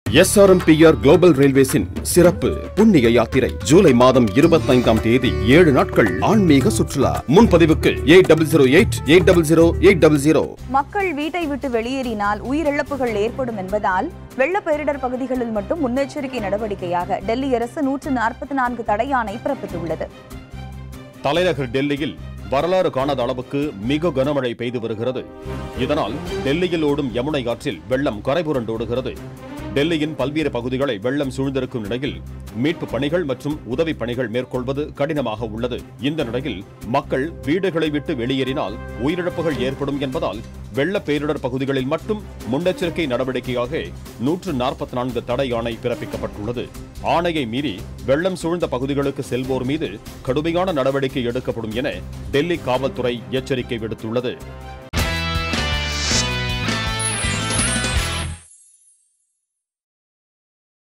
SRMPR global ரயில்வேஸின் சிறப்பு புண்ணிய யாத்திரை ஜூலை மாதம் இருபத்தைந்தாம் தேதி ஏழு நாட்கள் ஆன்மீக சுற்றுலா முன்பதிவுக்கு eight double zero eight eight double zero eight double zero மக்கள் வீட்டை விட்டு வெளியேறினால் உயிரிழப்புகள் ஏற்படும் என்பதால் வெள்ள பேரிடர் பகுதிகளில் மட்டும் முன்னெச்சரிக்கை நடவடிக்கையாக டெல்லி அரசு நூற்று நாற்பத்தி நான்கு தடையாணை பிறப்பித்துள்ளது தலைநகர் டெல்லியில் வரலாறு காணாத அளவுக்கு மிக கனமழை பெய்து வருகிறது இதனால் டெல்லியில் ஓடும் யமுனை ஆற்றில் வெள்ளம் கரைபுரண்டோடுகிறது டெல்லியின் பல்வேறு பகுதிகளை வெள்ளம் சூழ்ந்திருக்கும் நிலையில் மீட்பு பணிகள் மற்றும் உதவி பணிகள் மேற்கொள்வது கடினமாக உள்ளது இந்த நிலையில் மக்கள் வீடுகளை விட்டு வெளியேறினால் உயிரிழப்புகள் ஏற்படும் என்பதால் வெள்ள பேரிடர் பகுதிகளில் மட்டும் முன்னெச்சரிக்கை நடவடிக்கையாக நூற்று நாற்பத்தி நான்கு தடை ஆணை பிறப்பிக்கப்பட்டுள்ளது ஆணையை மீறி வெள்ளம் சூழ்ந்த பகுதிகளுக்கு செல்வோர் மீது கடுமையான நடவடிக்கை எடுக்கப்படும் என டெல்லி காவல்துறை எச்சரிக்கை விடுத்துள்ளது